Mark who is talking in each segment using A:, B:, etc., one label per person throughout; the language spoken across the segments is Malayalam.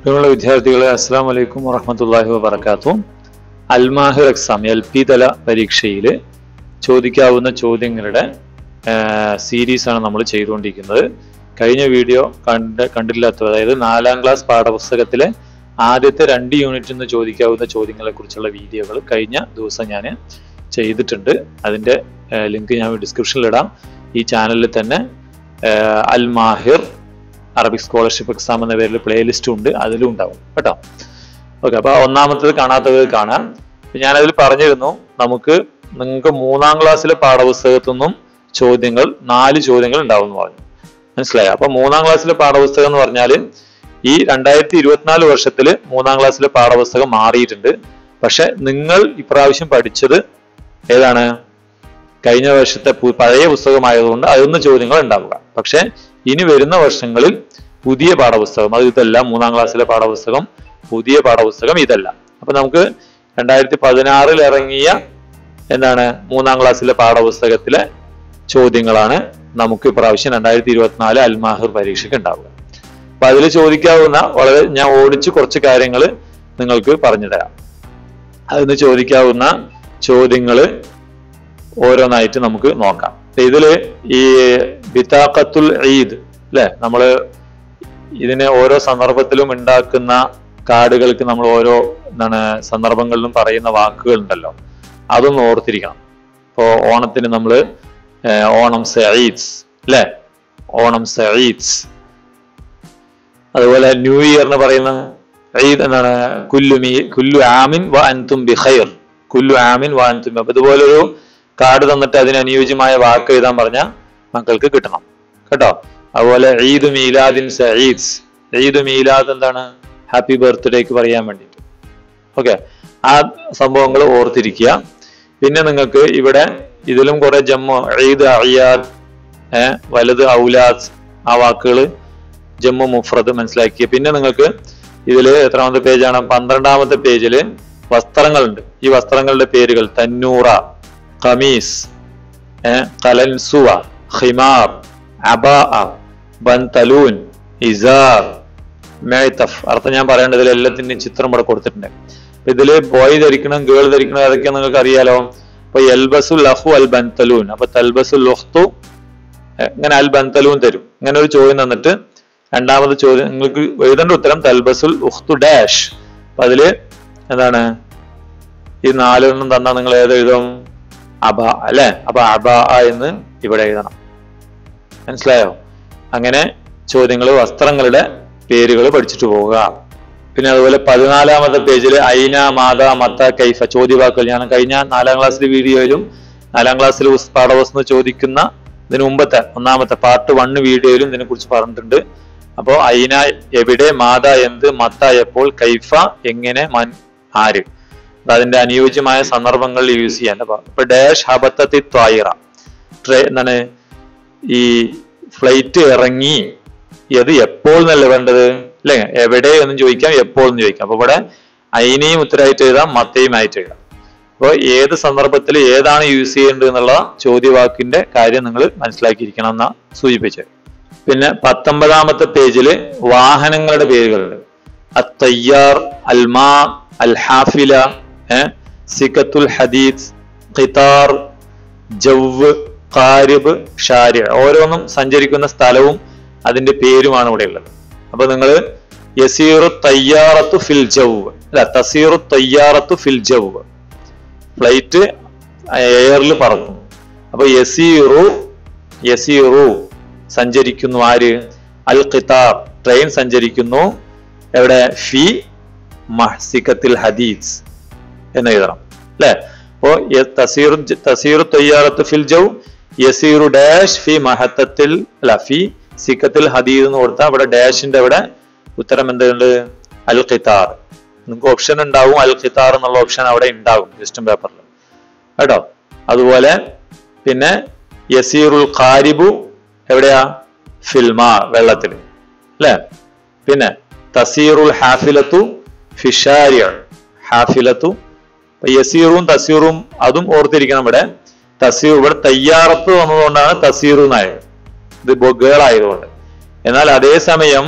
A: പ്രിയമുള്ള വിദ്യാർത്ഥികളെ അസ്സാം വലൈക്കും വറഹമത്തല്ലാഹി വബർക്കാത്തു അൽമാഹിർ എക്സാം എൽ പി തല പരീക്ഷയിൽ ചോദിക്കാവുന്ന ചോദ്യങ്ങളുടെ സീരീസ് ആണ് നമ്മൾ ചെയ്തുകൊണ്ടിരിക്കുന്നത് കഴിഞ്ഞ വീഡിയോ കണ്ട് കണ്ടില്ലാത്തത് അതായത് നാലാം ക്ലാസ് പാഠപുസ്തകത്തിലെ ആദ്യത്തെ രണ്ട് യൂണിറ്റിൽ നിന്ന് ചോദിക്കാവുന്ന ചോദ്യങ്ങളെ കുറിച്ചുള്ള വീഡിയോകൾ കഴിഞ്ഞ ദിവസം ഞാൻ ചെയ്തിട്ടുണ്ട് അതിൻ്റെ ലിങ്ക് ഞാൻ ഡിസ്ക്രിപ്ഷനിൽ ഇടാം ഈ ചാനലിൽ തന്നെ Al Mahir Arabic scholarship exam എന്ന പേരിൽ പ്ലേലിസ്റ്റ് ഉണ്ട് അതിലും ഉണ്ടാവും കേട്ടോ ഓക്കെ അപ്പൊ ഒന്നാമത്തത് കാണാത്തത് കാണാം ഞാനതിൽ പറഞ്ഞിരുന്നു നമുക്ക് നിങ്ങൾക്ക് മൂന്നാം ക്ലാസ്സിലെ പാഠപുസ്തകത്തു നിന്നും ചോദ്യങ്ങൾ നാല് ചോദ്യങ്ങൾ ഉണ്ടാവും എന്ന് പറഞ്ഞു മനസ്സിലായോ അപ്പൊ മൂന്നാം ക്ലാസ്സിലെ പാഠപുസ്തകം എന്ന് പറഞ്ഞാൽ ഈ രണ്ടായിരത്തി ഇരുപത്തിനാല് വർഷത്തിൽ മൂന്നാം ക്ലാസ്സിലെ പാഠപുസ്തകം മാറിയിട്ടുണ്ട് പക്ഷെ നിങ്ങൾ ഇപ്രാവശ്യം പഠിച്ചത് ഏതാണ് കഴിഞ്ഞ വർഷത്തെ പു- പഴയ പുസ്തകമായതുകൊണ്ട് അതൊന്ന് ചോദ്യങ്ങൾ ഉണ്ടാവുക പക്ഷെ ഇനി വരുന്ന വർഷങ്ങളിൽ പുതിയ പാഠപുസ്തകം അത് ഇതല്ല മൂന്നാം ക്ലാസ്സിലെ പാഠപുസ്തകം പുതിയ പാഠപുസ്തകം ഇതല്ല അപ്പൊ നമുക്ക് രണ്ടായിരത്തി പതിനാറിൽ ഇറങ്ങിയ എന്താണ് മൂന്നാം ക്ലാസ്സിലെ പാഠപുസ്തകത്തിലെ ചോദ്യങ്ങളാണ് നമുക്ക് ഇപ്രാവശ്യം രണ്ടായിരത്തി ഇരുപത്തിനാല് അൽമാഹിർ പരീക്ഷയ്ക്ക് ഉണ്ടാവുക അപ്പൊ അതിൽ ചോദിക്കാവുന്ന വളരെ ഞാൻ ഓടിച്ച് കുറച്ച് കാര്യങ്ങൾ നിങ്ങൾക്ക് പറഞ്ഞു തരാം അതിന് ചോദിക്കാവുന്ന ചോദ്യങ്ങള് ഓരോന്നായിട്ട് നമുക്ക് നോക്കാം അപ്പൊ ഇതില് ഈ ബിതാഖത്തുൽ ഈദ് അല്ലെ നമ്മള് ഇതിന് ഓരോ സന്ദർഭത്തിലും ഉണ്ടാക്കുന്ന കാർഡുകൾക്ക് നമ്മൾ ഓരോ എന്താണ് സന്ദർഭങ്ങളിലും പറയുന്ന വാക്കുകൾ ഉണ്ടല്ലോ അതൊന്ന് ഓർത്തിരിക്കണം ഇപ്പോ ഓണത്തിന് നമ്മള് ഏർ ഓണം സഈദ്സ് അല്ലെ ഓണം സഈദ്സ് അതുപോലെ ന്യൂ ഇയർ എന്ന് പറയുന്ന ഈദ് എന്താണ് കുല്ലു മീ കുല്ലു ആമിൻ വ അൻതും ബിഖൈർ കുല്ലു ആമിൻ വ അൻതും അപ്പൊ ഇതുപോലൊരു കാർഡ് തന്നിട്ട് അതിന് അനുയോജ്യമായ വാക്ക് എഴുതാൻ പറഞ്ഞ മക്കൾക്ക് കിട്ടണം കേട്ടോ അതുപോലെ ഈദ് മീലാദിൻ സഈദ്സ് ഈദ് മീലാദ് എന്താണ് ഹാപ്പി ബർത്ത്ഡേക്ക് പറയാൻ വേണ്ടിയിട്ട് ഓക്കെ ആ സംഭവങ്ങൾ ഓർത്തിരിക്കുക പിന്നെ നിങ്ങൾക്ക് ഇവിടെ ഇതിലും കുറെ ജമ്മു ഈദ് അയ്യാദ് ഏഹ് വലുത് ഔലാദ് ആ വാക്കുകൾ ജമ്മു മുഫ്രദ് മനസ്സിലാക്കിയ പിന്നെ നിങ്ങൾക്ക് ഇതിൽ എത്രാമത്തെ പേജാണ് പന്ത്രണ്ടാമത്തെ പേജിൽ വസ്ത്രങ്ങളുണ്ട് ഈ വസ്ത്രങ്ങളുടെ പേരുകൾ തന്നൂറ ഖമീസ് ഏഹ് കലൻസുവ ഖിമാർ അബാ ബൻതലൂൻ ഇസാർ മേത്തഫ് അർത്ഥം ഞാൻ പറയേണ്ടതിൽ എല്ലാത്തിന്റെയും ചിത്രം ഇവിടെ കൊടുത്തിട്ടുണ്ട് അപ്പൊ ഇതില് ബോയ് ധരിക്കണം ഗേൾ ധരിക്കണം അതൊക്കെ നിങ്ങൾക്ക് അറിയാലോ അപ്പൊ എൽബസുൽ ലഹു അൽ ബൻതലൂൻ അപ്പൊ തൽബസുൽ ലുഹ്തു ഇങ്ങനെ അൽ ബൻതലൂൻ തരും ഇങ്ങനെ ഒരു ചോദ്യം തന്നിട്ട് രണ്ടാമത് ചോദ്യം നിങ്ങൾക്ക് എഴുതേണ്ട ഉത്തരം തൽബസുൽ ഉഖ്തു ഡാഷ് അപ്പൊ അതില് എന്താണ് ഈ നാലെണ്ണം തന്നാൽ നിങ്ങൾ ഏത് എഴുതും അബ അല്ലെ അപ്പൊ അബ എന്ന് ഇവിടെ എഴുതണം മനസ്സിലായോ അങ്ങനെ ചോദ്യങ്ങൾ വസ്ത്രങ്ങളുടെ പേരുകൾ പഠിച്ചിട്ട് പോവുക പിന്നെ അതുപോലെ പതിനാലാമത്തെ പേജിൽ ഐന മാത മത്ത കൈഫ ചോദ്യവാക്കുകൾ ഞാൻ കഴിഞ്ഞ നാലാം ക്ലാസ്സിലെ വീഡിയോയിലും നാലാം ക്ലാസ്സിൽ പാഠവസ്തു ചോദിക്കുന്ന ഇതിനു മുമ്പത്തെ ഒന്നാമത്തെ പാർട്ട് വണ്ണ് വീഡിയോയിലും ഇതിനെ കുറിച്ച് പറഞ്ഞിട്ടുണ്ട് അപ്പോ ഐന എവിടെ മാത എന്ത് മത്ത എപ്പോൾ കൈഫ എങ്ങനെ മൻ ആര് അത് അതിന്റെ അനുയോജ്യമായ സന്ദർഭങ്ങളിൽ യൂസ് ചെയ്യാൻ അപ്പൊ ഇപ്പൊ ഡാഷ് ഹബത്തത്തി ത്വായിറ ട്രേ എന്താണ് ഈ ഫ്ലൈറ്റ് ഇറങ്ങി ഇത് എപ്പോൾ എന്നല്ല വേണ്ടത് അല്ലെ എവിടെ എന്നും ചോദിക്കാം എപ്പോൾ എന്ന് ചോദിക്കാം അപ്പൊ ഇവിടെ അയിനെയും ഉത്തരമായിട്ട് എഴുതാം മത്തയും ആയിട്ട് എഴുതാം അപ്പോൾ ഏത് സന്ദർഭത്തിൽ ഏതാണ് യൂസ് ചെയ്യേണ്ടത് എന്നുള്ള ചോദ്യവാക്കിന്റെ കാര്യം നിങ്ങൾ മനസ്സിലാക്കിയിരിക്കണം എന്നാ സൂചിപ്പിച്ചത് പിന്നെ പത്തൊമ്പതാമത്തെ പേജില് വാഹനങ്ങളുടെ പേരുകളുണ്ട് അത്തയ്യാർ അൽമാ അൽ ഹാഫില ഏഹ് സിക്കത്തുൽ ഹദീദ് ഖിതാർ ജവ് കാരിബ് ഷാരി ഓരോന്നും സഞ്ചരിക്കുന്ന സ്ഥലവും അതിന്റെ പേരുമാണ് ഇവിടെ ഉള്ളത് അപ്പൊ നിങ്ങൾ യസീറു തയ്യാറത്തു ഫിൽ ജവ് അല്ല തസീറു തയ്യാറത്തു ഫിൽ ജവ് ഫ്ലൈറ്റ് എയറിൽ പറക്കും അപ്പൊ യസീറു യസീറു സഞ്ചരിക്കുന്നു ആര് അൽ ഖിതാർ ട്രെയിൻ സഞ്ചരിക്കുന്നു എവിടെ ഫി മഹ്സിക്കത്തിൽ ഹദീസ് എന്ന് എഴുതണം അല്ലെ അപ്പോ തസീറു തസീറു തയ്യാറത്ത് ഫിൽ ജൗ യസീറു ഡാഷ് ഫി മഹത്തത്തിൽ അല്ല ഫി സിക്കത്തിൽ ഹദീദ് എന്ന് കൊടുത്താൽ അവിടെ ഡാഷിന്റെ അവിടെ ഉത്തരം എന്തുണ്ട് അൽ ഖിതാർ നിങ്ങൾക്ക് ഓപ്ഷൻ ഉണ്ടാവും അൽ ഖിതാർ എന്നുള്ള ഓപ്ഷൻ അവിടെ ഉണ്ടാവും ക്വസ്റ്റ്യൻ പേപ്പറിൽ കേട്ടോ അതുപോലെ പിന്നെ യസീറുൽ ഖാരിബു എവിടെയാ ഫിൽമ വെള്ളത്തിൽ അല്ലെ പിന്നെ തസീറുൽ ഹാഫിലത്തു ഫിഷാരിയ ഹാഫിലത്തു അപ്പൊ യസീറും തസീറും അതും ഓർത്തിരിക്കണം ഇവിടെ തസീർ ഇവിടെ തയ്യാറത്ത് വന്നതുകൊണ്ടാണ് തസീറു എന്നായത് ഇത് ഗേൾ ആയതുകൊണ്ട് എന്നാൽ അതേസമയം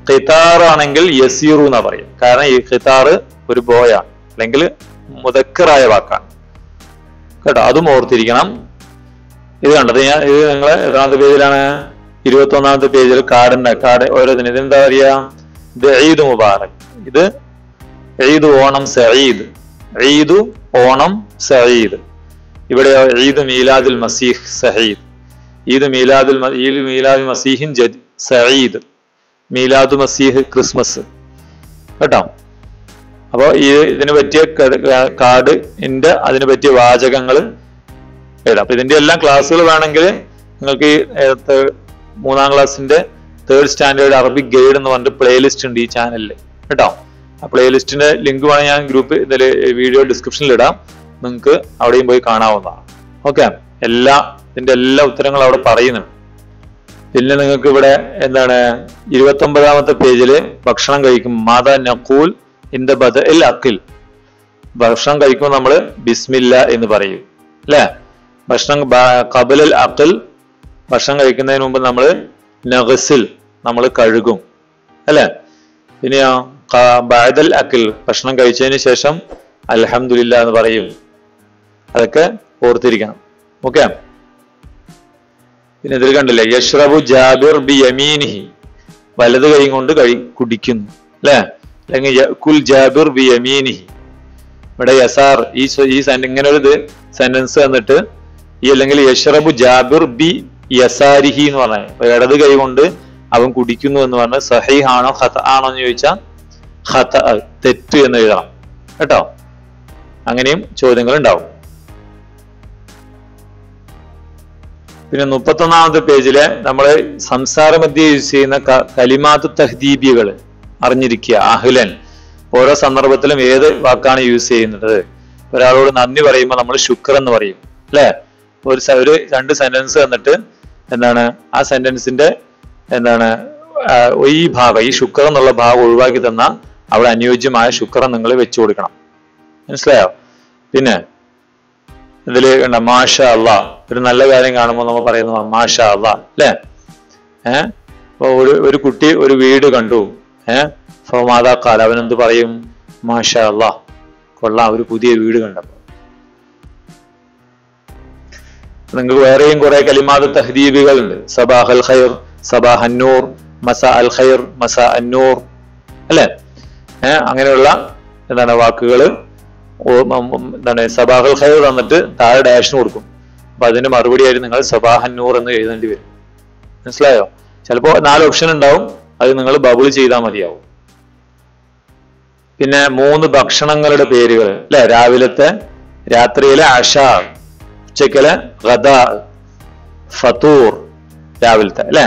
A: ഖിതാർ ആണെങ്കിൽ യസീറു എന്നാ പറയും കാരണം ഈ ഖിതാർ ഒരു ബോയാണ് അല്ലെങ്കിൽ മുതക്കറായ വാക്കാണ് കേട്ടോ അതും ഓർത്തിരിക്കണം ഇത് കണ്ടത് ഞാൻ ഇത് നിങ്ങളെ എത്രാമത്തെ പേജിലാണ് ഇരുപത്തി ഒന്നാമത്തെ പേജിൽ കാർഡുണ്ട് കാർഡ് ഓരോന്നിന് ഇതെന്താ പറയാ ഇത് ഈദ് മുബാറക് ഇത് ഈദ് ഓണം സഈദ് ഈദ് ഓണം സഈദ് ഇവിടെ ഈദ് മീലാദുൽ മസീഹ് സഹീദ് ഈദ് മീലാദുൽ മ- ഈദ് മീലാദുൽ മസീഹിൻ ജദ് സഈദ് മീലാദു മസീഹ് ക്രിസ്മസ് കേട്ടോ അപ്പോൾ ഈ ഇതിന് പറ്റിയ കാർഡിന്റെ അതിന് പറ്റിയ വാചകങ്ങൾ എഴുതാം അപ്പൊ ഇതിന്റെ എല്ലാം ക്ലാസ്സുകൾ വേണമെങ്കിൽ നിങ്ങൾക്ക് ഈ ഏർ, തേ- മൂന്നാം ക്ലാസ്സിന്റെ തേർഡ് സ്റ്റാൻഡേർഡ് അറബിക് ഗൈഡ് എന്ന് പറഞ്ഞിട്ട് പ്ലേലിസ്റ്റ് ഉണ്ട് ഈ ചാനലിൽ കേട്ടോ ആ പ്ലേലിസ്റ്റിന്റെ ലിങ്ക് വേണമെങ്കിൽ ഞാൻ ഗ്രൂപ്പ് ഇതിൽ വീഡിയോ ഡിസ്ക്രിപ്ഷനിൽ ഇടാം നിങ്ങൾക്ക് അവിടെയും പോയി കാണാവുന്നതാണ് ഓക്കെ എല്ലാ ഇതിന്റെ എല്ലാ ഉത്തരങ്ങളും അവിടെ പറയുന്നുണ്ട് പിന്നെ നിങ്ങൾക്ക് ഇവിടെ എന്താണ് ഇരുപത്തി ഒമ്പതാമത്തെ പേജില് ഭക്ഷണം കഴിക്കും മാതാ നഖൂൽ ഇൻ ദ ബദ ഇൽ അക്കിൽ ഭക്ഷണം കഴിക്കുമ്പോൾ നമ്മൾ ബിസ്മില്ല എന്ന് പറയും അല്ലേ ഭക്ഷണം കബലൽ അക്കിൽ ഭക്ഷണം കഴിക്കുന്നതിന് മുമ്പ് നമ്മൾ നഗസിൽ നമ്മൾ കഴുകും അല്ലേ പിന്നെയോ ബാദൽ അക്കിൽ ഭക്ഷണം കഴിച്ചതിന് ശേഷം അൽഹംദുലില്ല എന്ന് പറയും അതൊക്കെ ഓർത്തിരിക്കണം ഓക്കെ പിന്നെ ഇതിൽ കണ്ടില്ലേ യഷ്റബു ജാബിർ ബി യമീനിഹി വലത് കൈ കൊണ്ട് കഴി കുടിക്കുന്നു അല്ലേ അല്ലെങ്കിൽ യഅ്കുൽ ജാബിർ ബി യമീനിഹി ഇവിടെ യസാർ ഈ സ്വ- ഈ സെൻ- ഇങ്ങനെ ഒരു ഇത് സെന്റൻസ് തന്നിട്ട് ഈ അല്ലെങ്കിൽ യഷ്റബു ജാബിർ ബി യസാരിഹി എന്ന് പറഞ്ഞത് അപ്പൊ ഇടത് കൈ കൊണ്ട് അവൻ കുടിക്കുന്നു എന്ന് പറഞ്ഞത് സഹീഹ് ആണോ ഖത ആണോ എന്ന് ചോദിച്ചാൽ ഖത തെറ്റ് എന്ന് എഴുതണം കേട്ടോ അങ്ങനെയും ചോദ്യങ്ങൾ ഉണ്ടാവും പിന്നെ മുപ്പത്തൊന്നാമത്തെ പേജില് നമ്മൾ സംസാരമധ്യ യൂസ് ചെയ്യുന്ന ക- കലിമാത്ത് തഹദീബികൾ അറിഞ്ഞിരിക്കുക അഹ്ലൻ ഓരോ സന്ദർഭത്തിലും ഏത് വാക്കാണ് യൂസ് ചെയ്യുന്നത് ഒരാളോട് നന്ദി പറയുമ്പോൾ നമ്മൾ ശുക്ർ എന്ന് പറയും അല്ലെ ഒരു സ- ഒരു രണ്ട് സെന്റൻസ് തന്നിട്ട് എന്താണ് ആ സെന്റൻസിന്റെ എന്താണ് ആ, ഈ ഭാഗം ഈ ശുക്ർ എന്നുള്ള ഭാഗം ഒഴിവാക്കി തന്ന അവിടെ അനുയോജ്യമായ ശുക്രം നിങ്ങൾ വെച്ചു കൊടുക്കണം മനസ്സിലായോ പിന്നെ ഇതില് കണ്ട മാഷ അള്ളാ ഒരു നല്ല കാര്യം കാണുമ്പോൾ നമ്മൾ പറയുന്നു മാഷ അള്ളാ അല്ലേ ഏഹ് അപ്പൊ ഒരു ഒരു കുട്ടി ഒരു വീട് കണ്ടു ഏഹ് അപ്പൊ മാതാക്കാൽ അവൻ എന്ത് പറയും മാഷ അള്ളാ കൊള്ളാം ഒരു പുതിയ വീട് കണ്ടപ്പോ നിങ്ങൾക്ക് വേറെയും കുറെ കലിമാത് തഹദീബുകൾ ഉണ്ട് സബാഹ് അൽ ഖൈർ സബാഹ് അന്നൂർ മസ അൽ ഖൈർ മസ അന്നൂർ അല്ലെ ഏഹ് അങ്ങനെയുള്ള എന്താണ് വാക്കുകൾ എന്താണ് സബാഹുൽ ഖൈർ തന്നിട്ട് താഴെ ഡാഷിന് കൊടുക്കും അപ്പൊ അതിന് മറുപടി ആയിട്ട് നിങ്ങൾ സബാഹന്നൂർ എന്ന് എഴുതേണ്ടി വരും മനസ്സിലായോ ചിലപ്പോ നാല് ഓപ്ഷൻ ഉണ്ടാവും അത് നിങ്ങൾ ബബിൾ ചെയ്താൽ മതിയാവും പിന്നെ മൂന്ന് ഭക്ഷണങ്ങളുടെ പേരുകൾ അല്ലെ രാവിലത്തെ രാത്രിയിലെ അഷ ഉച്ചക്കലെ ഗദ ഫത്തൂർ രാവിലത്തെ അല്ലെ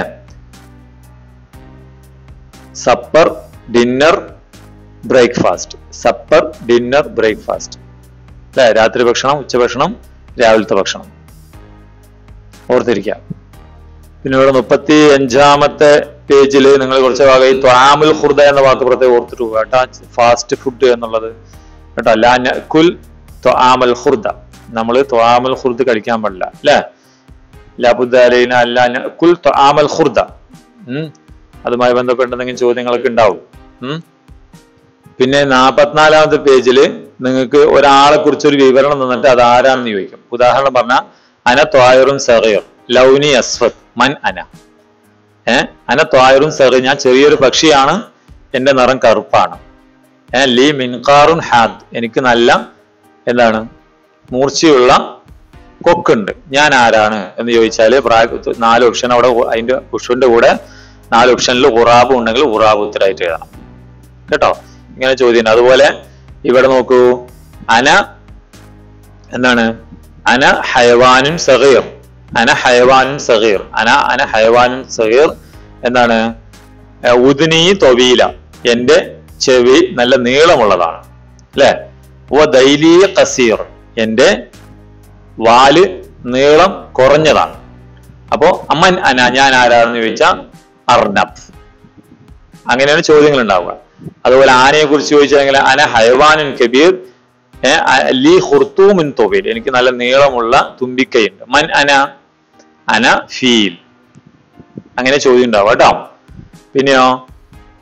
A: supper dinner breakfast supper dinner breakfast അല്ലെ രാത്രി ഭക്ഷണം ഉച്ചഭക്ഷണം രാവിലത്തെ ഭക്ഷണം ഓർത്തിരിക്കാം പിന്നെ ഇവിടെ മുപ്പത്തി അഞ്ചാമത്തെ പേജിൽ നിങ്ങൾ കുറച്ച് ഭാഗം ഈ ത്വാമുൽ ഖുർദ എന്ന വാക്ക് പ്രത്യേകം ഓർത്തിട്ട് പോകുക കേട്ടോ ഫാസ്റ്റ് ഫുഡ് എന്നുള്ളത് കേട്ടോ ലാ കുൽ ത്വാമൽ ഖുർദ നമ്മൾ ത്വാമുൽ ഖുർദ് കഴിക്കാൻ പാടില്ല അല്ലേ ലാബുദ്ദാലൈന അല്ല കുൽ ത്വാമൽ ഖുർദ ഉം അതുമായി ബന്ധപ്പെട്ട എന്തെങ്കിലും ചോദ്യങ്ങളൊക്കെ ഉണ്ടാവും ഉം പിന്നെ നാപ്പത്തിനാലാമത്തെ പേജിൽ നിങ്ങൾക്ക് ഒരാളെ കുറിച്ച് ഒരു വിവരണം തന്നിട്ട് അത് ആരാണെന്ന് ചോദിക്കും ഉദാഹരണം പറഞ്ഞാൽ അന ത്വായറും സഹീർ ലൗനി അസ്വത് മൻ അന ഏ അന ത്വായറും സഹീർ ഞാൻ ചെറിയൊരു പക്ഷിയാണ് എന്റെ നിറം കറുപ്പാണ് ഏ ലീ മിൻകാറുൻ ഹാദ് എനിക്ക് നല്ല എന്താണ് മൂർച്ചയുള്ള കൊക്കുണ്ട് ഞാൻ ആരാണ് എന്ന് ചോദിച്ചാല് പ്രായ നാല് ഓപ്ഷൻ അവിടെ അതിന്റെ പുഷ്പന്റെ കൂടെ നാല് ഓപ്ഷനിൽ ഉറാബ് ഉണ്ടെങ്കിൽ ഉറാബ് ഉത്തരമായിട്ട് എഴുതണം കേട്ടോ ഇങ്ങനെ ചോദ്യം അതുപോലെ ഇവിടെ നോക്കൂ അന എന്താണ് അന ഹയവാനും സഹീർ അന ഹയവാനും സഹീർ അന അന ഹയവാനും സഹീർ എന്താണ് ഏർ ഉദ്നി തൊവീല എന്റെ ചെവി നല്ല നീളമുള്ളതാണ് അല്ലെ ഓ ദൈലി കസീർ എന്റെ വാല് നീളം കുറഞ്ഞതാണ് അപ്പോ അമ്മൻ അന ഞാൻ ആരാണെന്ന് ചോദിച്ചാൽ അർണബ് അങ്ങനെയാണ് ചോദ്യങ്ങൾ ഉണ്ടാവുക അതുപോലെ ആനയെ കുറിച്ച് ചോദിച്ചാൽ അന ഹൈവാനുൻ കബീർ ഏഹ് അ- ലീ ഹുർത്തൂമിൻ തൊവീൽ എനിക്ക് നല്ല നീളമുള്ള തുമ്പിക്കൈയുണ്ട് മൻ അന അന ഫീൽ അങ്ങനെ ചോദ്യം ഉണ്ടാവും കേട്ടോ പിന്നെയോ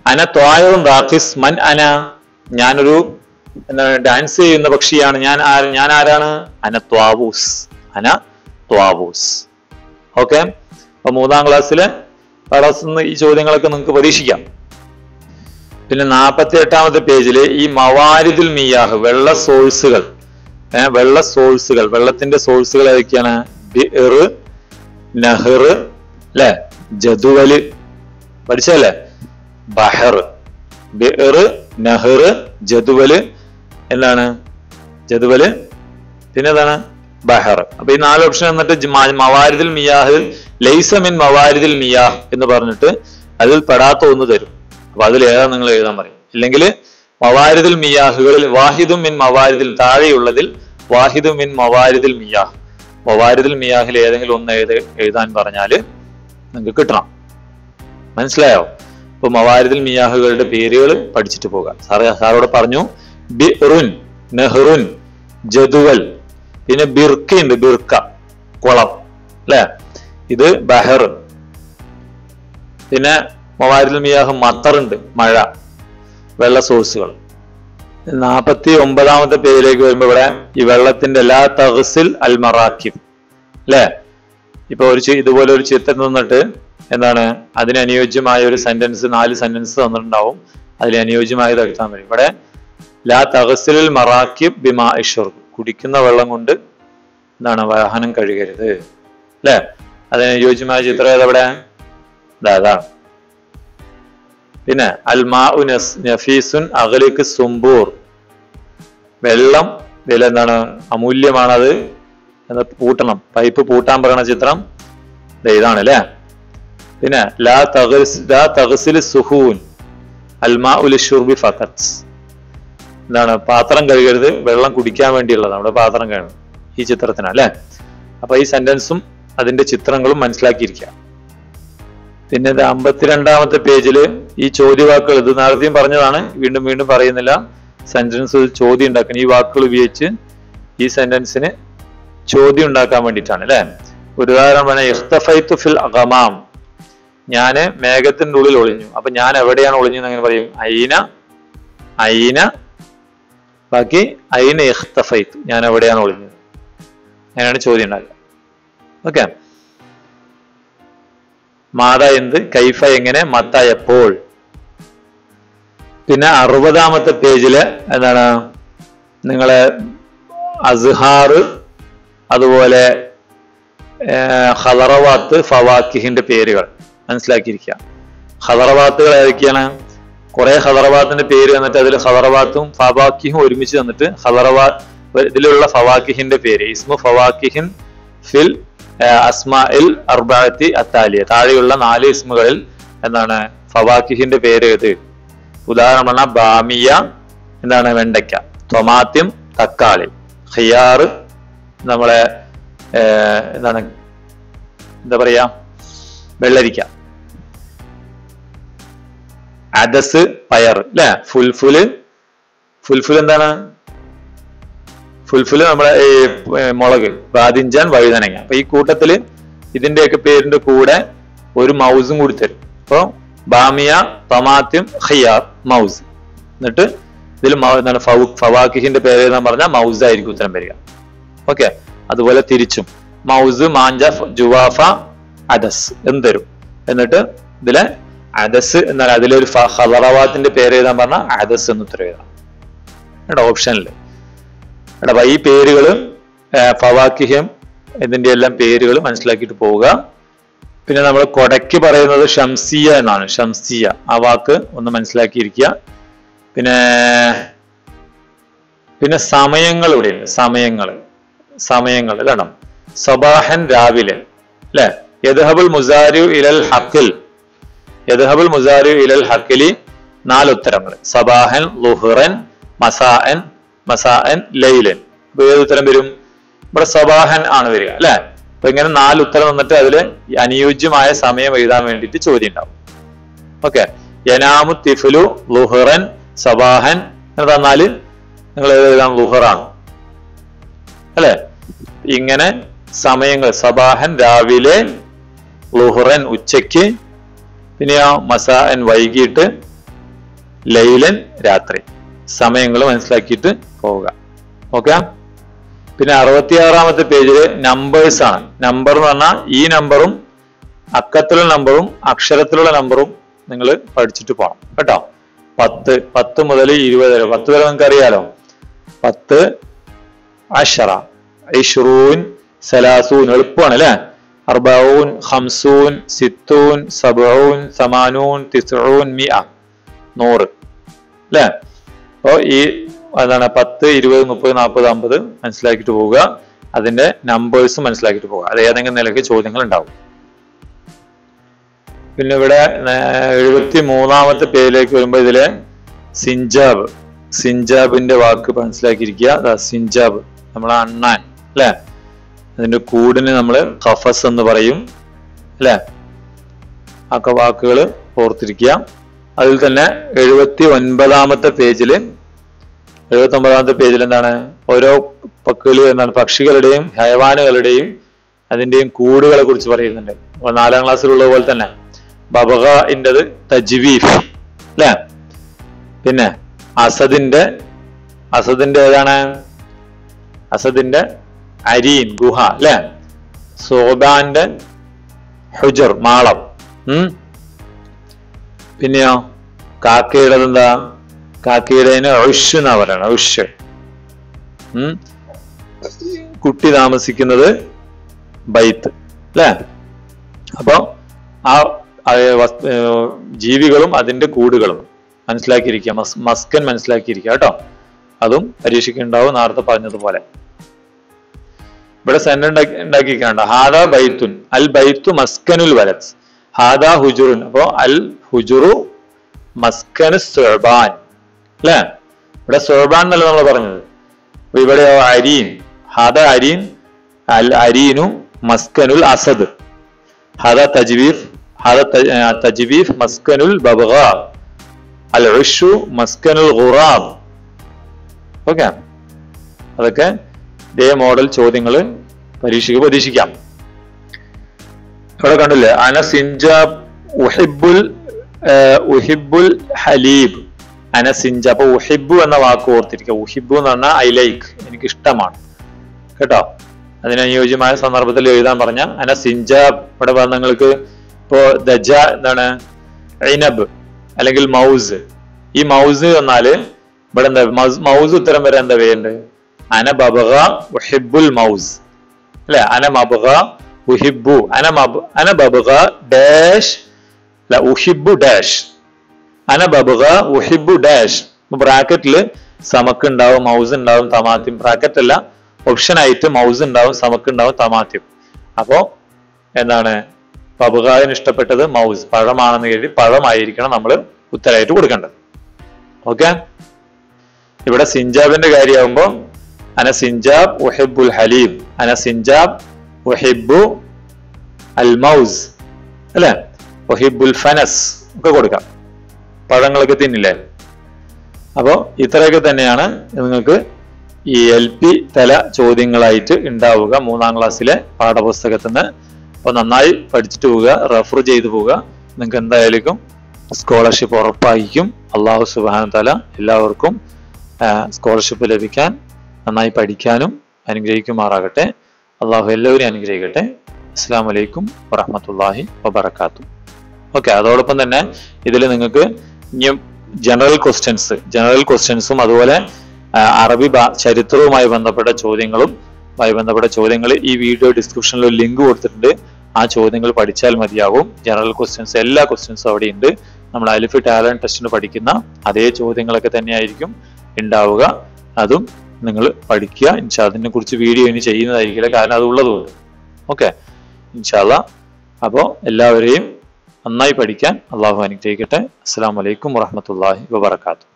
A: അന ത്വായറും റാഖിസ് മൻ അന ഞാനൊരു എന്താണ് ഡാൻസ് ചെയ്യുന്ന പക്ഷിയാണ് ഞാൻ ആര് ഞാൻ ആരാണ് അന ത്വാവൂസ് അന ത്വാവൂസ് ഓക്കെ അപ്പൊ മൂന്നാം ക്ലാസ്സില് ക്ലാസ്സിൽ നിന്ന് ഈ ചോദ്യങ്ങളൊക്കെ നിങ്ങൾക്ക് പരീക്ഷിക്കാം പിന്നെ നാൽപ്പത്തി എട്ടാമത്തെ പേജില് ഈ മവാരിദുൽ മിയാഹ് വെള്ള സോഴ്സുകൾ ഏഹ് വെള്ള സോഴ്സുകൾ വെള്ളത്തിന്റെ സോഴ്സുകൾ ഏതൊക്കെയാണ് ബിർ നഹർ അല്ലെ ജദുവല് പഠിച്ചല്ലേ ബഹർ ബിർ നഹർ ജദുവല് എന്താണ് ജദുവല് പിന്നെ എന്താണ് ബഹർ അപ്പൊ ഈ നാല് ഓപ്ഷൻ എന്നിട്ട് ജ് മ- മവാരിദിൽ മിയാഹ് ലൈസമിൻ മവാരിദിൽ മിയാഹ് എന്ന് പറഞ്ഞിട്ട് അതിൽ പെടാത്ത ഒന്ന് തരും അപ്പൊ അതിൽ ഏതാ നിങ്ങൾ എഴുതാൻ പറയും ഇല്ലെങ്കിൽ മവാരിദിൽ മിയാഹുകളിൽ വാഹിദും മിൻ മവാരിദിൽ താഴെയുള്ളതിൽ വാഹിദും മിൻ മവാരിദിൽ മിയാഹ് മവാരിദിൽ മിയാഹിൽ ഏതെങ്കിലും ഒന്ന് എഴുത എഴുതാൻ പറഞ്ഞാല് നിങ്ങൾക്ക് കിട്ടണം മനസ്സിലായോ അപ്പൊ മവാരിദിൽ മിയാഹുകളുടെ പേരുകൾ പഠിച്ചിട്ട് പോകാം സാറ് സാറോട് പറഞ്ഞു ബിറുൻ നെഹ്റുൻ ജദുവൽ പിന്നെ ബിർക്ക ഉണ്ട് ബിർക്ക കുളം അല്ലെ ഇത് ബഹർ പിന്നെ മവാരിദിൽ മിയാഹ് മത്തറുണ്ട് മഴ വെള്ള സോഴ്സുകൾ നാപ്പത്തി ഒമ്പതാമത്തെ പേരിലേക്ക് വരുമ്പോ ഇവിടെ ഈ വെള്ളത്തിന്റെ എല്ലാ തഹസിൽ അൽ മറാക്കിബ് അല്ലെ ഇപ്പൊ ഒരു ചി- ഇതുപോലെ ഒരു ചിത്രം തന്നിട്ട് എന്താണ് അതിന് അനുയോജ്യമായ ഒരു സെന്റൻസ് നാല് സെന്റൻസ് തന്നിട്ടുണ്ടാവും അതിൽ അനുയോജ്യമായത് എടുത്താൽ മതി ഇവിടെ ലാ തഹസിൽ മറാക്കിബ് ബിമാ ഇഷുർ കുടിക്കുന്ന വെള്ളം കൊണ്ട് എന്താണ് വാഹനം കഴുകരുത് അല്ലെ അതിന് അനുയോജ്യമായ ചിത്രം ഏതെവിടെ ദാ അതാണ് പിന്നെ അൽമാ നഫീസുൻ അഗലിക്ക് സുംബൂർ വെള്ളം വില എന്താണ് അമൂല്യമാണത് എന്ന് പൂട്ടണം പൈപ്പ് പൂട്ടാൻ പറയണ ചിത്രം ദേ ഇതാണ് അല്ലേ പിന്നെ ലാ തഗസ് ലാ തഗസിൽ സുഹൂൻ അൽമാ ഉൽ ഷുർബി ഫഖത്ത് എന്താണ് പാത്രം കഴുകരുത് വെള്ളം കുടിക്കാൻ വേണ്ടിയുള്ളത് നമ്മുടെ പാത്രം കഴുകണം ഈ ചിത്രത്തിന് അല്ലേ അപ്പൊ ഈ സെന്റൻസും അതിന്റെ ചിത്രങ്ങളും മനസ്സിലാക്കിയിരിക്കുക പിന്നെ ഇത് അമ്പത്തിരണ്ടാമത്തെ പേജില് ഈ ചോദ്യവാക്കുകൾ ഇത് നേരത്തെയും പറഞ്ഞതാണ് വീണ്ടും വീണ്ടും പറയുന്നില്ല സെന്റൻസ് ചോദ്യം ഉണ്ടാക്കണം ഈ വാക്കുകൾ ഉപയോഗിച്ച് ഈ സെന്റൻസിന് ചോദ്യം ഉണ്ടാക്കാൻ വേണ്ടിയിട്ടാണ് അല്ലെ ഒരു ഉദാഹരണം പറഞ്ഞാൽ ഇഖ്തഫൈത്തു ഫിൽ അഗമാം ഞാന് മേഘത്തിന്റെ ഉള്ളിൽ ഒളിഞ്ഞു അപ്പൊ ഞാൻ എവിടെയാണ് ഒളിഞ്ഞത് അങ്ങനെ പറയും ഐന ഐന ബാക്കി ഐന ഇഖ്തഫൈത്തു ഞാൻ എവിടെയാണ് ഒളിഞ്ഞത് അങ്ങനെയാണ് ചോദ്യം ഉണ്ടാക്കുക ഓക്കെ മാത എന്ത് കൈഫ എങ്ങനെ മത്ത എപ്പോൾ പിന്നെ അറുപതാമത്തെ പേജില് എന്താണ് നിങ്ങളെ അസ്ഹാർ അതുപോലെ ഹലറവാത്ത് ഫവാക്കിഹിന്റെ പേരുകൾ മനസ്സിലാക്കിയിരിക്കുക ഹലറവാത്തുകൾ ഏതൊക്കെയാണ് കുറെ ഹലറവാത്തിന്റെ പേര് വന്നിട്ട് അതിൽ ഹലറവാത്തും ഫവാക്കിഹും ഒരുമിച്ച് തന്നിട്ട് ഹലറവാ ഇതിലുള്ള ഫവാക്കിഹിന്റെ പേര് ഇസ്മു ഫവാക്കിഹിൻ ഫിൽ അസ്മാഇൽ അർബാത്തി അത്താലിയ താഴെയുള്ള നാല് ഇസ്മുകളിൽ എന്താണ് ഫവാക്കിഹിന്റെ പേര് ഏത് ഉദാഹരണം പറഞ്ഞാൽ ബാമിയ എന്താണ് വെണ്ടയ്ക്ക ടൊമാത്യം തക്കാളി ഖിയാറ് നമ്മളെ ഏർ, എന്താണ് എന്താ പറയാ വെള്ളരിക്ക അദസ് പയർ അല്ലെ ഫുൽഫുല് ഫുൽഫുൽ എന്താണ് ഫുൽഫുല് നമ്മളെ ഈ ഏർ, മുളക് ബാദിഞ്ചാൻ വഴുതനങ്ങ അപ്പൊ ഈ കൂട്ടത്തില് ഇതിന്റെയൊക്കെ പേരിന്റെ കൂടെ ഒരു മൗസും കൂടി തരും അപ്പൊ ബാമിയ ടമാത്യം ഖിയാർ മൗസ് എന്നിട്ട് ഇതിൽ മൗ- എന്താണ് ഫൗ- ഫവാക്കിഹിന്റെ പേര് എന്ന് പറഞ്ഞാൽ മൗസ് ആയിരിക്കും ഉത്തരം വരിക ഓക്കെ അതുപോലെ തിരിച്ചും മൗസ് മാഞ്ച ഫ- ജുവാഫ അദസ് എന്ന് തരും എന്നിട്ട് ഇതിലെ അദസ് എന്നാൽ അതിലൊരു ഫ- ഹലറവാത്തിന്റെ പേര് എഴുതാൻ പറഞ്ഞാൽ അദസ് എന്ന് ഉത്തരം എഴുതാം കേട്ടോ ഓപ്ഷനിൽ എടാ അപ്പൊ ഈ പേരുകൾ ഫവാക്കിഹ്യം ഇതിന്റെ എല്ലാം പേരുകൾ മനസ്സിലാക്കിയിട്ട് പോവുക പിന്നെ നമ്മൾ കൊടയ്ക്ക് പറയുന്നത് ഷംസിയ എന്നാണ് ഷംസിയ ആ വാക്ക് ഒന്ന് മനസ്സിലാക്കിയിരിക്കുക പിന്നെ പിന്നെ സമയങ്ങൾ ഇവിടെ ഉണ്ട് സമയങ്ങൾ സമയങ്ങൾ ഇതാണ് സബാഹൻ രാവിലെ അല്ലെ യദ്ഹബുൽ മുസാരു ഇലൽ ഹക്കിൽ യദ്ഹബുൽ മുസാരു ഇലൽ ഹക്കിലി നാല് ഉത്തരങ്ങൾ സബാഹൻ ലുഹ്റൻ മസാഅൻ മസാഅൻ ലൈലൻ അപ്പൊ ഏത് ഉത്തരം വരും ഇവിടെ സബാഹൻ ആണ് വരിക അല്ലെ അപ്പൊ ഇങ്ങനെ നാല് ഉത്തരം വന്നിട്ട് അതില് അനുയോജ്യമായ സമയം എഴുതാൻ വേണ്ടിയിട്ട് ചോദ്യം ഉണ്ടാവും ഓക്കെ യനാമു തിഫുലു ലുഹറൻ സബാഹൻ എന്ന് തന്നാല് നിങ്ങൾ ഏത് എഴുതാം ലുഹറാണ് അല്ലെ ഇങ്ങനെ സമയങ്ങൾ സബാഹൻ രാവിലെ ലുഹറൻ ഉച്ചയ്ക്ക് പിന്നെയോ മസാൻ വൈകിട്ട് ലൈലൻ രാത്രി സമയങ്ങൾ മനസ്സിലാക്കിയിട്ട് പോവുക ഓക്കെ പിന്നെ അറുപത്തിയാറാമത്തെ പേജില് നമ്പേഴ്സ് ആണ് നമ്പർ എന്ന് പറഞ്ഞാൽ ഈ നമ്പറും അക്കത്തിലുള്ള നമ്പറും അക്ഷരത്തിലുള്ള നമ്പറും നിങ്ങൾ പഠിച്ചിട്ട് പോകണം കേട്ടോ പത്ത് പത്ത് മുതൽ ഇരുപത് വരെ പത്ത് വരെ നിങ്ങൾക്ക് അറിയാലോ പത്ത് അഷറ ഇഷ്റൂൻ സലാസൂൻ എളുപ്പമാണ് അല്ലെ അർബഊൻ ഹംസൂൻ സിത്തൂൻ സബൂൻ സമാനൂൻ തിസൂൻ മിഅ നൂറ് അല്ലേ അപ്പോ ഈ എന്താണ് പത്ത് ഇരുപത് മുപ്പത് നാൽപ്പത് അമ്പത് മനസ്സിലാക്കിയിട്ട് പോവുക അതിന്റെ നമ്പേഴ്സ് മനസ്സിലാക്കിയിട്ട് പോവുക അത് ഏതെങ്കിലും നിലയ്ക്ക് ചോദ്യങ്ങൾ ഉണ്ടാവും പിന്നെ ഇവിടെ എഴുപത്തി മൂന്നാമത്തെ പേരിലേക്ക് വരുമ്പോൾ ഇതിലെ സിഞ്ചാബ് സിഞ്ചാബിന്റെ വാക്ക് മനസ്സിലാക്കിയിരിക്കുക ദാ സിഞ്ചാബ് നമ്മളെ അണ്ണാൻ അല്ലെ അതിന്റെ കൂടിന് നമ്മൾ ഖഫസ് എന്ന് പറയും അല്ലെ ഒക്കെ വാക്കുകൾ ഓർത്തിരിക്കുക അതിൽ തന്നെ എഴുപത്തി ഒൻപതാമത്തെ പേജില് എഴുപത്തി ഒമ്പതാമത്തെ പേജിൽ എന്താണ് ഓരോ പക്കുകൾ എന്താണ് പക്ഷികളുടെയും ഹയവാനുകളുടെയും അതിന്റെയും കൂടുകളെ കുറിച്ച് പറയുന്നുണ്ട് അപ്പൊ നാലാം ക്ലാസ്സിലുള്ള പോലെ തന്നെ ബബഗിൻ്റെത് തജ്വീഫ് അല്ലെ പിന്നെ അസദിന്റെ അസദിന്റെ ഏതാണ് അസദിന്റെ അരീൻ ഗുഹ അല്ലെ സോബാന്റെ ഹുജർ മാളം ഉം പിന്നെയോ കാക്കയുടേത് എന്താ കാക്കയുടെ ഉഷ് എന്നാ പറയണത് ഉഷ് ഉം കുട്ടി താമസിക്കുന്നത് ബൈത്ത് അല്ലേ അപ്പോ ആ ആ വസ്തു- ഏർ ജീവികളും അതിന്റെ കൂടുകളും മനസ്സിലാക്കിയിരിക്കുക മസ് മസ്കൻ മനസ്സിലാക്കിയിരിക്കുക കേട്ടോ അതും പരീക്ഷയ്ക്കുണ്ടാവും നേരത്തെ പറഞ്ഞതുപോലെ ഇവിടെ സെന്റ് ഉണ്ടാക്കി ഉണ്ടാക്കിക്കാണ്ട ഹാദ ബൈത്തുൻ അൽ ബൈത്തു മസ്കനുൽ വലത് ഹാദ ഹുജുറുൻ അപ്പോ അൽ ഹുജുറു മസ്കനു സുർബാൻ അല്ലേ ഇവിടെ സുർബാൻ എന്നല്ല നമ്മൾ പറഞ്ഞത് അപ്പൊ ഇവിടെ അരീൻ ഹാദ അരീൻ അൽ അരീനു മസ്കനുൽ അസദ് ഹാദ തജ്വീഫ് ഹാദ ത- ആ, തജ്വീഫ് മസ്കനുൽ ബബ്ഗ അൽ ഉഷു മസ്കനുൽ ഖുറാബ് ഓക്കെ അതൊക്കെ ഇതേ മോഡൽ ചോദ്യങ്ങൾ പരീക്ഷയ്ക്ക് പ്രതീക്ഷിക്കാം ഇവിടെ കണ്ടില്ലേ അന സിഞ്ചാബ് ഉഹിബുൽ ആ, ഉഹിബുൽ ഹലീബ് അന സിഞ്ച അപ്പൊ ഉഹിബു എന്ന വാക്ക് ഓർത്തിരിക്കുക ഉഹിബു എന്ന് പറഞ്ഞാൽ ഐ ലൈക്ക് എനിക്ക് ഇഷ്ടമാണ് കേട്ടോ അതിനനുയോജ്യമായ സന്ദർഭത്തിൽ എഴുതാൻ പറഞ്ഞ അന സിഞ്ചാബ് ഇവിടെ പറഞ്ഞ നിങ്ങൾക്ക് ഇപ്പോ ദജ എന്താണ് ഐനബ് അല്ലെങ്കിൽ മൗസ് ഈ മൗസ് വന്നാല് ഇവിടെ എന്താ മൗസ് മൗസ് ഉത്തരം വരെ എന്താ വേണ്ടത് അന ബബഗ ഉഹിബുൽ മൗസ് അല്ലെ അന മബഗ ഉഹിബു അന മബ അന ബബഗ ഡാഷ് അല്ല ഉഹിബു ഡാഷ് അന ബബഗ ഉഹിബു ഡാഷ് ബ്രാക്കറ്റില് സമക്ക് ഉണ്ടാവും മൗസ് ഉണ്ടാവും തമാത്യം ബ്രാക്കറ്റ് അല്ല ഓപ്ഷൻ ആയിട്ട് മൗസ് ഉണ്ടാവും സമക്ക് ഉണ്ടാവും തമാത്യം അപ്പോ എന്താണ് ബബുകാവിന് ഇഷ്ടപ്പെട്ടത് മൗസ് പഴമാണെന്ന് കരുതി പഴമായിരിക്കണം നമ്മൾ ഉത്തരമായിട്ട് കൊടുക്കേണ്ടത് ഓക്കെ ഇവിടെ സിഞ്ചാബിന്റെ കാര്യമാകുമ്പോ അന സിഞ്ചാബ് ഉഹിബുൽ ഹലീബ് അന സിഞ്ചാബ് ഉഹിബു അൽ മൗസ് അല്ലെ ഉഹിബുൽ ഫനസ് ഒക്കെ കൊടുക്കാം പഴങ്ങളൊക്കെ തിന്നില്ലേ അപ്പോ ഇത്രയൊക്കെ തന്നെയാണ് നിങ്ങൾക്ക് ഈ എൽ പി തല ചോദ്യങ്ങളായിട്ട് ഉണ്ടാവുക മൂന്നാം ക്ലാസ്സിലെ പാഠപുസ്തകത്തിൽ നിന്ന് അപ്പൊ നന്നായി പഠിച്ചിട്ട് പോവുക റെഫർ ചെയ്തു പോവുക നിങ്ങൾക്ക് എന്തായാലും സ്കോളർഷിപ്പ് ഉറപ്പായിരിക്കും അള്ളാഹു സുബാന തല എല്ലാവർക്കും സ്കോളർഷിപ്പ് ലഭിക്കാൻ നന്നായി പഠിക്കാനും അനുഗ്രഹിക്കുമാറാകട്ടെ അള്ളാഹു എല്ലാവരെയും അനുഗ്രഹിക്കട്ടെ അസ്സാം വലൈക്കും വറഹമത്തല്ലാഹി വബർക്കാത്തു ഓക്കെ അതോടൊപ്പം തന്നെ ഇതിൽ നിങ്ങൾക്ക് ഇനിയും ജനറൽ ക്വസ്റ്റ്യൻസ് ജനറൽ ക്വസ്റ്റ്യൻസും അതുപോലെ ആ, അറബി ഭാ- ചരിത്രവുമായി ബന്ധപ്പെട്ട ചോദ്യങ്ങളും മായി ബന്ധപ്പെട്ട ചോദ്യങ്ങൾ ഈ വീഡിയോ ഡിസ്ക്രിപ്ഷനിൽ ഒരു ലിങ്ക് കൊടുത്തിട്ടുണ്ട് ആ ചോദ്യങ്ങൾ പഠിച്ചാൽ മതിയാകും ജനറൽ ക്വസ്റ്റ്യൻസ് എല്ലാ ക്വസ്റ്റ്യൻസും അവിടെ ഉണ്ട് നമ്മൾ അലിഫ് ടാലന്റ് ടെസ്റ്റിന് പഠിക്കുന്ന അതേ ചോദ്യങ്ങളൊക്കെ തന്നെയായിരിക്കും ഉണ്ടാവുക അതും നിങ്ങൾ പഠിക്കുക ഇൻഷാ അതിനെ കുറിച്ച് വീഡിയോ ഇനി ചെയ്യുന്നതായിരിക്കില്ല കാരണം അത് ഉള്ളതുകൊണ്ട് ഓക്കെ ഇൻഷാല്ല അപ്പോൾ എല്ലാവരെയും നന്നായി പഠിക്കാൻ അള്ളാഹു അനുഗ്രഹിക്കട്ടെ അസ്സാം വലൈക്കും വറഹമത്തല്ലാഹി വബർക്കാത്തു